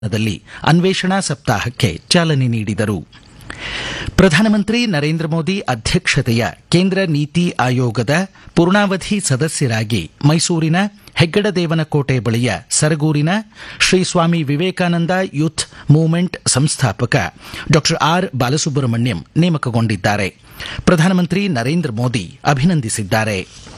ದಲ್ಲಿ ಅನ್ವೇಷಣಾ ಸಪ್ತಾಹಕ್ಕೆ ಚಾಲನೆ ನೀಡಿದರು ಪ್ರಧಾನಮಂತ್ರಿ ನರೇಂದ್ರ ಮೋದಿ ಅಧ್ಯಕ್ಷತೆಯ ಕೇಂದ್ರ ನೀತಿ ಆಯೋಗದ ಪೂರ್ಣಾವಧಿ ಸದಸ್ಯರಾಗಿ ಮೈಸೂರಿನ ಹೆಗ್ಗಡದೇವನಕೋಟೆ ಬಳಿಯ ಸರಗೂರಿನ ಶ್ರೀ ಸ್ವಾಮಿ ವಿವೇಕಾನಂದ ಯೂತ್ ಮೂವ್ಮೆಂಟ್ ಸಂಸ್ಥಾಪಕ ಡಾ ಆರ್ ಬಾಲಸುಬ್ರಹ್ಮಣ್ಯಂ ನೇಮಕಗೊಂಡಿದ್ದಾರೆ ಪ್ರಧಾನಮಂತ್ರಿ ನರೇಂದ್ರ ಮೋದಿ ಅಭಿನಂದಿಸಿದ್ದಾರೆ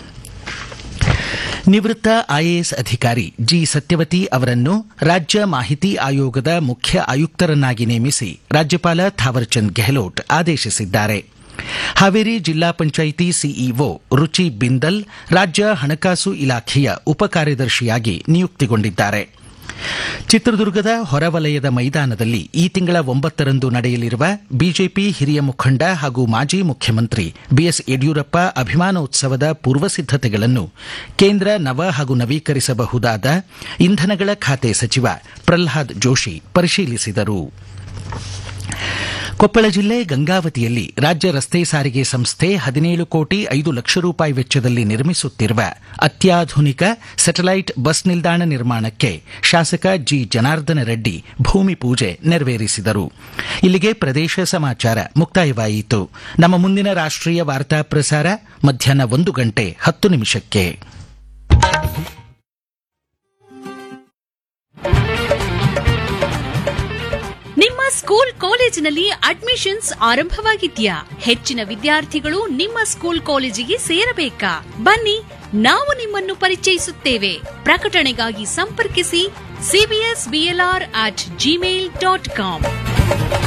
ನಿವೃತ್ತ ಐಎಎಸ್ ಅಧಿಕಾರಿ ಜಿ ಸತ್ಯವತಿ ಅವರನ್ನು ರಾಜ್ಯ ಮಾಹಿತಿ ಆಯೋಗದ ಮುಖ್ಯ ಆಯುಕ್ತರನ್ನಾಗಿ ನೇಮಿಸಿ ರಾಜ್ಯಪಾಲ ಥಾವರ್ಚಂದ್ ಗೆಹ್ಲೋಟ್ ಆದೇಶಿಸಿದ್ದಾರೆ ಹಾವೇರಿ ಜಿಲ್ಲಾ ಪಂಚಾಯಿತಿ ಸಿಇಒ ರುಚಿ ಬಿಂದಲ್ ರಾಜ್ಯ ಹಣಕಾಸು ಇಲಾಖೆಯ ಉಪ ಕಾರ್ಯದರ್ಶಿಯಾಗಿ ನಿಯುಕ್ತಿಗೊಂಡಿದ್ದಾರೆ ಚಿತ್ರದುರ್ಗದ ಹೊರವಲಯದ ಮೈದಾನದಲ್ಲಿ ಈ ತಿಂಗಳ ಒಂಬತ್ತರಂದು ನಡೆಯಲಿರುವ ಬಿಜೆಪಿ ಹಿರಿಯ ಮುಖಂಡ ಹಾಗೂ ಮಾಜಿ ಮುಖ್ಯಮಂತ್ರಿ ಬಿಎಸ್ ಯಡಿಯೂರಪ್ಪ ಅಭಿಮಾನೋತ್ಸವದ ಪೂರ್ವಸಿದ್ದತೆಗಳನ್ನು ಕೇಂದ್ರ ನವ ಹಾಗೂ ನವೀಕರಿಸಬಹುದಾದ ಇಂಧನಗಳ ಖಾತೆ ಸಚಿವ ಪ್ರಲ್ಹಾದ್ ಜೋಶಿ ಪರಿಶೀಲಿಸಿದರು ಕೊಪ್ಪಳ ಜಿಲ್ಲೆ ಗಂಗಾವತಿಯಲ್ಲಿ ರಾಜ್ಯ ರಸ್ತೆ ಸಾರಿಗೆ ಸಂಸ್ಥೆ ಹದಿನೇಳು ಕೋಟಿ ಐದು ಲಕ್ಷ ರೂಪಾಯಿ ವೆಚ್ಚದಲ್ಲಿ ನಿರ್ಮಿಸುತ್ತಿರುವ ಅತ್ಯಾಧುನಿಕ ಸ್ಯಾಟಲೈಟ್ ಬಸ್ ನಿಲ್ದಾಣ ನಿರ್ಮಾಣಕ್ಕೆ ಶಾಸಕ ಜಿ ಜನಾರ್ದನ ರೆಡ್ಡಿ ಭೂಮಿ ಪೂಜೆ ನೆರವೇರಿಸಿದರು ಇಲ್ಲಿಗೆ ಪ್ರದೇಶ ಸಮಾಚಾರ ಮುಕ್ತಾಯವಾಯಿತು ನಮ್ಮ ಮುಂದಿನ ರಾಷ್ಟ್ರೀಯ ವಾರ್ತಾ ಪ್ರಸಾರ ಮಧ್ಯಾಹ್ನ ಒಂದು ಗಂಟೆ ಹತ್ತು ನಿಮಿಷಕ್ಕೆ ನಿಮ್ಮ ಸ್ಕೂಲ್ ಕಾಲೇಜಿನಲ್ಲಿ ಅಡ್ಮಿಷನ್ಸ್ ಆರಂಭವಾಗಿದ್ಯಾ ಹೆಚ್ಚಿನ ವಿದ್ಯಾರ್ಥಿಗಳು ನಿಮ್ಮ ಸ್ಕೂಲ್ ಕಾಲೇಜಿಗೆ ಸೇರಬೇಕಾ ಬನ್ನಿ ನಾವು ನಿಮ್ಮನ್ನು ಪರಿಚಯಿಸುತ್ತೇವೆ ಪ್ರಕಟಣೆಗಾಗಿ ಸಂಪರ್ಕಿಸಿ CBS BLR at gmail dot com